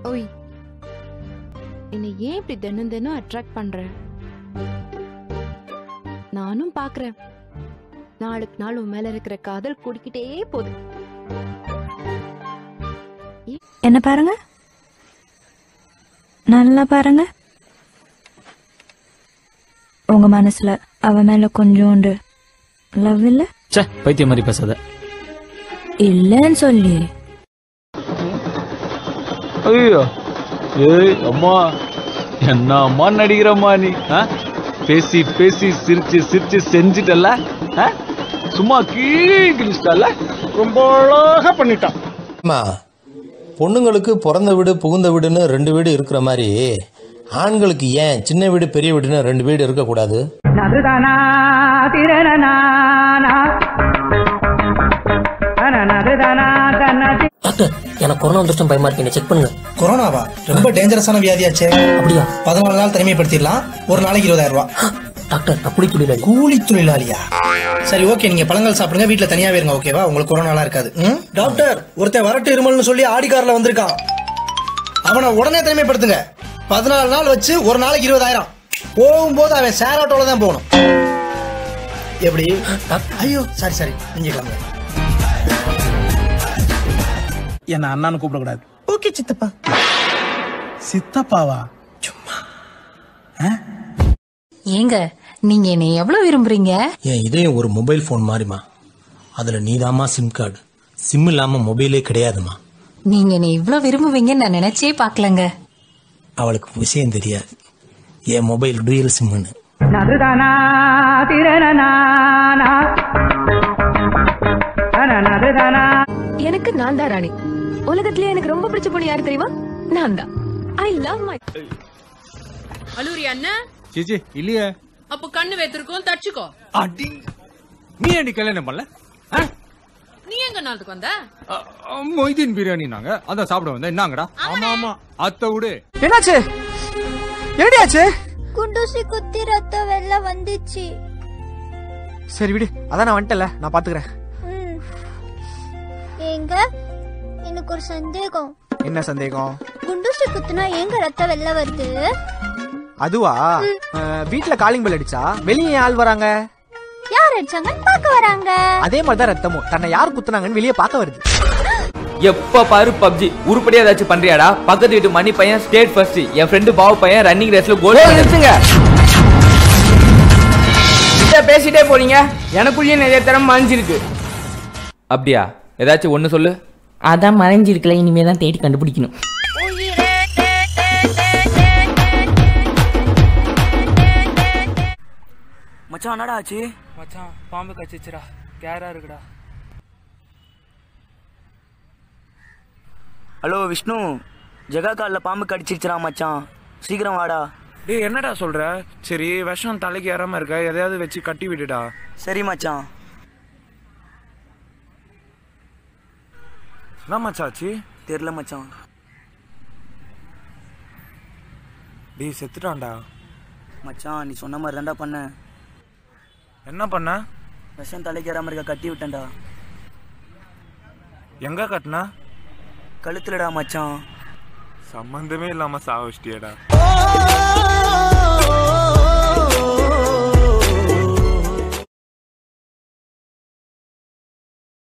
ஓய் என்னை ஏன் இப்படி தினம் தினம் அட்ராக்ட் பண்ற நானும் பாக்குறேன் நாளுக்கு நாள் உன் மேல இருக்கிற காதல் கூடிக்கிட்டே போகுது என்ன பாருங்க நல்லா பாருங்க உங்க மனசுல அவ மேல கொஞ்சோண்டு லவ் இல்ல ச்சே பைத்தியம் மாதிரி பேசாத இல்லன்னு சொல்லி ஐயோ ஏய் அம்மா என்ன அம்மா நடிக்கிறம்மா நீ ஆ? பேசி பேசி சிரிச்சு சிரிச்சு செஞ்சுட்டல்ல ஆ? சும்மா கீழே கிழிச்சிட்டல்ல ரொம்ப அழகா பண்ணிட்டான் அம்மா பொண்ணுங்களுக்கு பிறந்த வீடு புகுந்த வீடுன்னு ரெண்டு வீடு இருக்கிற மாதிரி ஆண்களுக்கு ஏன் சின்ன வீடு பெரிய வீடுன்னு ரெண்டு வீடு இருக்கக்கூடாது டாக்டர் எனக்கு கொரோனா வந்துருச்சும் பயமா இருக்கு செக் பண்ணுங்க கொரோனாவா ரொம்ப டேஞ்சரஸான வியாதியாச்சே அப்படியா பதினாலு நாள் தனிமைப்படுத்திடலாம் ஒரு நாளைக்கு இருபதாயிரம் ரூபாய் டாக்டர் நான் குடி தொழிலாளி கூலி தொழிலாளியா சரி ஓகே நீங்க பழங்கள் சாப்பிடுங்க வீட்ல தனியாவே இருங்க ஓகேவா உங்களுக்கு கொரோனாலாம் இருக்காது ம்? டாக்டர் ஒருத்தன் வரட்டு இருமல்னு சொல்லி ஆடி கார்ல வந்திருக்கான் அவனை உடனே தனிமைப்படுத்துங்க பதினாலு நாள் வச்சு ஒரு நாளைக்கு இருபதாயிரம் போகும்போது அவன் ஷேர் ஆட்டோல தான் போகணும் எப்படி ஐயோ சரி சரி நீங்க கிளம்புங்க என்ன அண்ணான்னு கூப்பிடக்கூடாது ஓகே சித்தப்பா சித்தப்பாவா ஏங்க நீங்க என்னை எவ்வளவு விரும்புறீங்க என் இதயம் ஒரு மொபைல் ஃபோன் மாதிரிமா அதுல நீதாம்மா சிம் கார்டு சிம் இல்லாம மொபைலே கிடையாதுமா நீங்க என்னை இவ்வளவு விரும்புவீங்கன்னு நான் நினைச்சே பார்க்கலங்க அவளுக்கு விஷயம் தெரியாது என் மொபைல் டூயல் சிம்னு எனக்கு நான் தான் ராணி உலகத்திலே எனக்கு ரொம்ப பிடிச்ச பொண்ணு யாரு தெரியுமா நான் தான் ஐ லவ் மை அலூரி அண்ணா சிச்சி இல்லையே அப்ப கண்ணு வைத்திருக்கோம் தச்சுக்கோ அடி நீ ஏன்டி கல்யாணம் பண்ணல ஆ? நீ எங்க நாட்டுக்கு வந்த அ, அ, மொய்தீன் பிரியாணி நாங்க அதான் சாப்பிட வந்தேன் என்னங்கடா ஆமா ஆமா அத்தை விடு என்னாச்சு என்னடியாச்சு குண்டூசி குத்தி ரத்தம் வெளில வந்துச்சு சரி விடு அதான் நான் வந்துட்டல நான் பாத்துக்கிறேன் ம். ஏங்க எனக்கு ஒரு சந்தேகம் என்ன சந்தேகம் குண்டூசி குத்துனா ஏங்க ரத்தம் வெளில வருது அதுவா அஹ், வீட்ல காலிங் பெல் அடிச்சா வெளியே ஆள் வராங்க யார் அடிச்சாங்கன்னு பார்க்க வராங்க அதே மாதிரிதான் ரத்தமும் தன்னை யார் குத்துனாங்கன்னு வெளியே பார்க்க வருது எப்ப பாரு பப்ஜி உருப்படியா ஏதாச்சும் பண்றியாடா பக்கத்து வீட்டு மணி பையன் ஸ்டேட் ஃபர்ஸ்ட் என் ஃப்ரெண்டு பாவு பையன் ரன்னிங் ரேஸ்ல கோல் நிறுத்துங்க கிட்ட பேசிட்டே போறீங்க எனக்குள்ளேயே நிறைய திறமை மறைஞ்சிருக்கு அப்படியா ஏதாச்சும் ஒண்ணு சொல்லு அதான் மறைஞ்சிருக்கல இனிமே தான் தேடி கண்டுபிடிக்கணும் மச்சான் என்னடா ஆச்சு மச்சான் பாம்பு கச்சிச்சுடா கேரா இருக்குடா ஹலோ விஷ்ணு ஜெகா காலில் பாம்பு கடிச்சிருச்சுடா மச்சான் சீக்கிரம் வாடா டேய் என்னடா சொல்ற சரி விஷம் தலைக்கு ஏறாம இருக்க எதையாவது வச்சு கட்டி விடுடா சரி மச்சான் என்ன மச்சாச்சு தெரில மச்சான் டேய் செத்துட்டான்டா மச்சான் நீ சொன்ன மாதிரி தான்டா பண்ண என்ன பண்ண விஷம் தலைக்கு ஏறாம இருக்க கட்டி விட்டேன்டா எங்க கட்டினா கழுத்துலடா மச்சான் சம்பந்தமே இல்லாம சாவச்சிட்டியடா